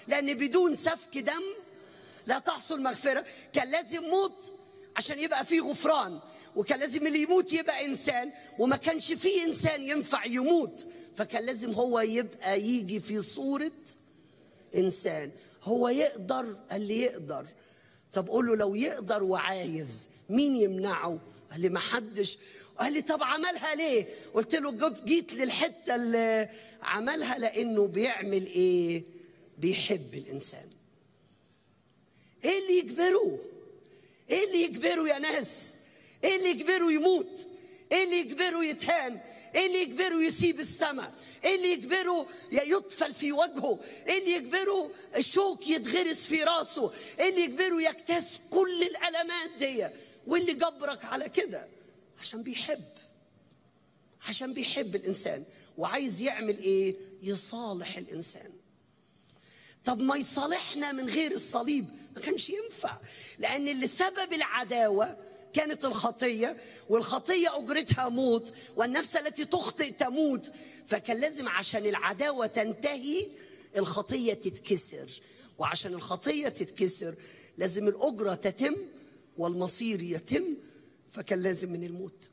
لأن بدون سفك دم لا تحصل مغفرة كان لازم موت عشان يبقى فيه غفران وكان لازم اللي يموت يبقى إنسان وما كانش فيه إنسان ينفع يموت فكان لازم هو يبقى يجي في صورة إنسان هو يقدر اللي يقدر طب قول له لو يقدر وعايز مين يمنعه قال لي ما حدش قال لي طب عملها ليه قلت له جب- جيت للحتة اللي عملها لأنه بيعمل إيه بيحب الإنسان ايه اللي يجبره ايه اللي يجبره يا ناس ايه اللي يجبره يموت ايه اللي يجبره يتهان ايه اللي يجبره يسيب السماء ايه اللي يجبره يطفل في وجهه ايه اللي يجبره الشوك يتغرس في راسه ايه اللي يجبره يكتاس كل الالمات دي واللي جبرك على كده عشان بيحب عشان بيحب الانسان وعايز يعمل ايه يصالح الانسان طب ما يصالحنا من غير الصليب ما كانش ينفع لان اللي سبب العداوه كانت الخطيه والخطيه اجرتها موت والنفس التي تخطئ تموت فكان لازم عشان العداوه تنتهي الخطيه تتكسر وعشان الخطيه تتكسر لازم الاجره تتم والمصير يتم فكان لازم من الموت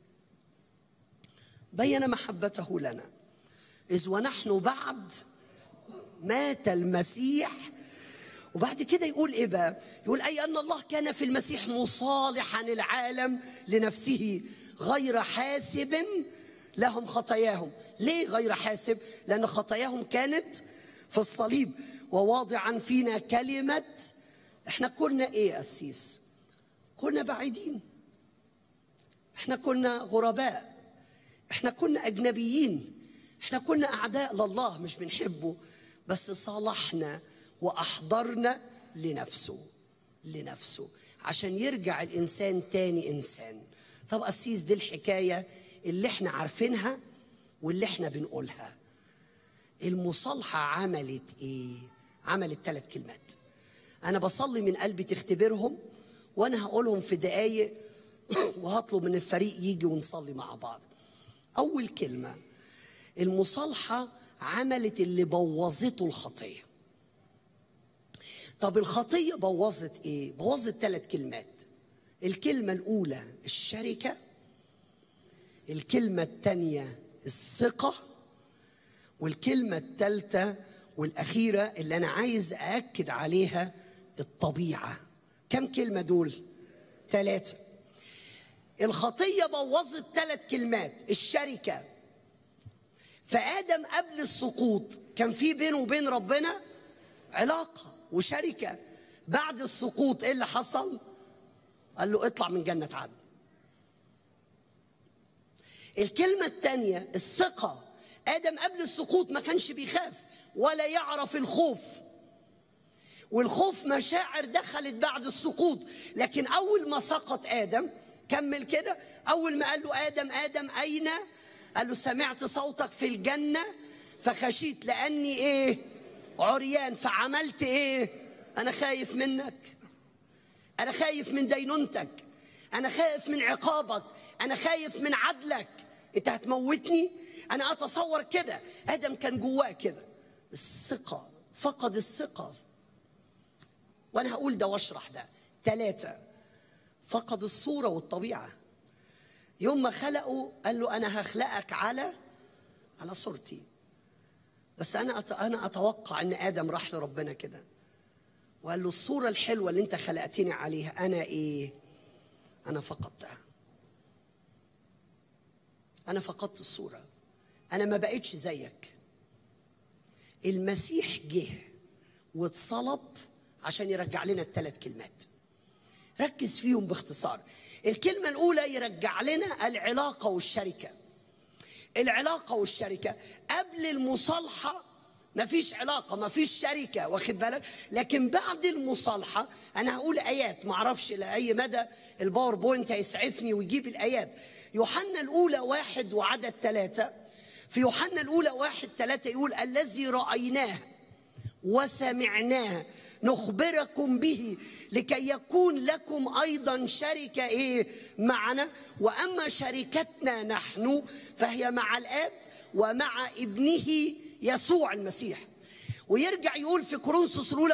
بين محبته لنا اذ ونحن بعد مات المسيح وبعد كده يقول ايه بقى يقول اي ان الله كان في المسيح مصالحا العالم لنفسه غير حاسب لهم خطاياهم ليه غير حاسب لان خطاياهم كانت في الصليب وواضعا فينا كلمه احنا كنا ايه يا اسيس كنا بعيدين احنا كنا غرباء احنا كنا اجنبيين احنا كنا اعداء لله مش بنحبه بس صالحنا واحضرنا لنفسه لنفسه عشان يرجع الانسان تاني انسان طب اسيس دي الحكايه اللي احنا عارفينها واللي احنا بنقولها المصالحه عملت ايه عملت ثلاث كلمات انا بصلي من قلبي تختبرهم وانا هقولهم في دقايق وهطلب من الفريق يجي ونصلي مع بعض اول كلمه المصالحه عملت اللي بوظته الخطيه طب الخطيه بوظت ايه بوظت ثلاث كلمات الكلمه الاولى الشركه الكلمه الثانيه الثقه والكلمه الثالثه والاخيره اللي انا عايز ااكد عليها الطبيعه كم كلمه دول ثلاثه الخطيه بوظت ثلاث كلمات الشركه فادم قبل السقوط كان في بينه وبين ربنا علاقه وشركه بعد السقوط ايه اللي حصل قال له اطلع من جنه عدن الكلمه الثانيه الثقه ادم قبل السقوط ما كانش بيخاف ولا يعرف الخوف والخوف مشاعر دخلت بعد السقوط لكن اول ما سقط ادم كمل كده اول ما قال له ادم ادم اين قال له سمعت صوتك في الجنه فخشيت لاني ايه عريان فعملت ايه انا خايف منك انا خايف من دينونتك انا خايف من عقابك انا خايف من عدلك انت هتموتني انا اتصور كده ادم كان جواه كده الثقه فقد الثقه وانا هقول ده واشرح ده ثلاثه فقد الصوره والطبيعه يوم ما خلقه قال له انا هخلقك على على صورتي بس انا أت... انا اتوقع ان ادم راح لربنا كده وقال له الصوره الحلوه اللي انت خلقتني عليها انا ايه انا فقدتها انا فقدت الصوره انا ما بقتش زيك المسيح جه واتصلب عشان يرجع لنا الثلاث كلمات ركز فيهم باختصار الكلمة الأولى يرجع لنا العلاقة والشركة العلاقة والشركة قبل المصالحة مفيش علاقة مفيش شركة واخد بالك لكن بعد المصالحة أنا هقول آيات معرفش لأي مدى الباوربوينت هيسعفني ويجيب الآيات يوحنا الأولى واحد وعدد ثلاثة في يوحنا الأولى واحد ثلاثة يقول الذي رأيناه وسمعناه نخبركم به لكي يكون لكم ايضا شركه ايه معنا واما شركتنا نحن فهي مع الاب ومع ابنه يسوع المسيح ويرجع يقول في كورنثوس الاولى